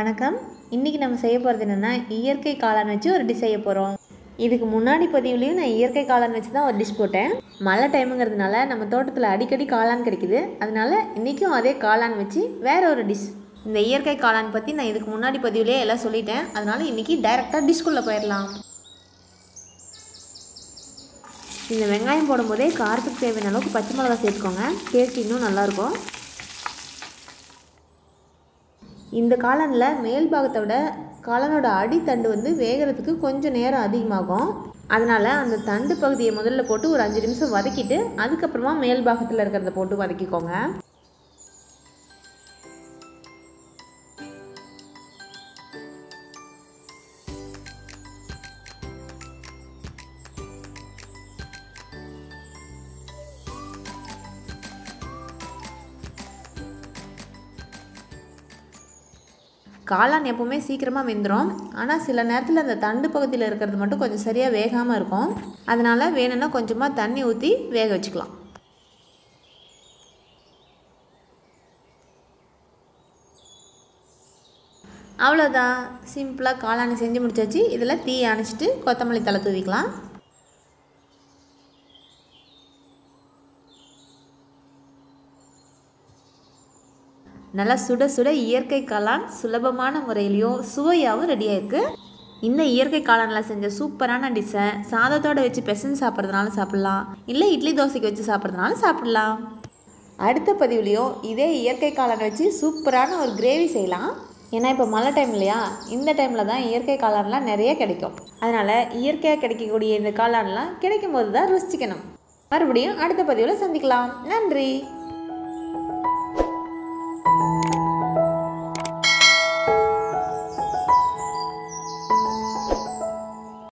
வணக்கம் இன்றைக்கி நம்ம செய்ய போகிறது என்னென்னா இயற்கை காளான் வச்சு ஒரு டிஷ் செய்ய போகிறோம் இதுக்கு முன்னாடி பதிவுலையும் நான் இயற்கை காளான் வச்சு தான் ஒரு டிஷ் போட்டேன் மழை டைமுங்கிறதுனால நம்ம தோட்டத்தில் அடிக்கடி காளான் கிடைக்குது அதனால இன்றைக்கும் அதே காளான் வச்சு வேற ஒரு டிஷ் இந்த இயற்கை காளான் பற்றி நான் இதுக்கு முன்னாடி பதிவுலேயே எல்லாம் சொல்லிட்டேன் அதனால இன்றைக்கி டைரெக்டாக டிஷ்குள்ளே போயிடலாம் இந்த வெங்காயம் போடும்போதே காரத்துக்கு தேவையான அளவுக்கு பச்சை மிளகாய் சேர்த்துக்கோங்க டேஸ்ட் இன்னும் நல்லாயிருக்கும் இந்த காளானில் மேல் பாகத்தை விட காளானோட அடித்தண்டு வந்து வேகிறதுக்கு கொஞ்சம் நேரம் அதிகமாகும் அதனால் அந்த தண்டு பகுதியை முதல்ல போட்டு ஒரு அஞ்சு நிமிஷம் வதக்கிட்டு அதுக்கப்புறமா மேல் பாகத்தில் இருக்கிறத போட்டு வதக்கிக்கோங்க காளான் எப்போவுமே சீக்கிரமாக வெந்துடும் ஆனால் சில நேரத்தில் அந்த தண்டு பகுதியில் இருக்கிறது மட்டும் கொஞ்சம் சரியாக வேகாமல் இருக்கும் அதனால் வேணும்னா கொஞ்சமாக தண்ணி ஊற்றி வேக வச்சுக்கலாம் அவ்வளோதான் சிம்பிளாக காளானை செஞ்சு முடிச்சாச்சு இதில் தீ அணைச்சிட்டு கொத்தமல்லி தலை தூவிக்கலாம் நல்லா சுட சுட இயற்கை காளான் சுலபமான முறையிலையும் சுவையாகவும் ரெடி ஆயிருக்கு இந்த இயற்கை காளானில் செஞ்ச சூப்பரான டிஷ்ஷை சாதத்தோடு வச்சு பெசஞ்சு சாப்பிட்றதுனாலும் சாப்பிட்லாம் இல்லை இட்லி தோசைக்கு வச்சு சாப்பிட்றதுனாலும் சாப்பிட்லாம் அடுத்த பதிவுலேயும் இதே இயற்கை காளானை வச்சு சூப்பரான ஒரு கிரேவி செய்யலாம் ஏன்னா இப்போ மழை டைம் இல்லையா இந்த டைமில் தான் இயற்கை காளான்லாம் நிறைய கிடைக்கும் அதனால் இயற்கையாக கிடைக்கக்கூடிய இந்த காளான்லாம் கிடைக்கும் போது தான் ருசிக்கணும் மறுபடியும் அடுத்த பதிவில் சந்திக்கலாம் நன்றி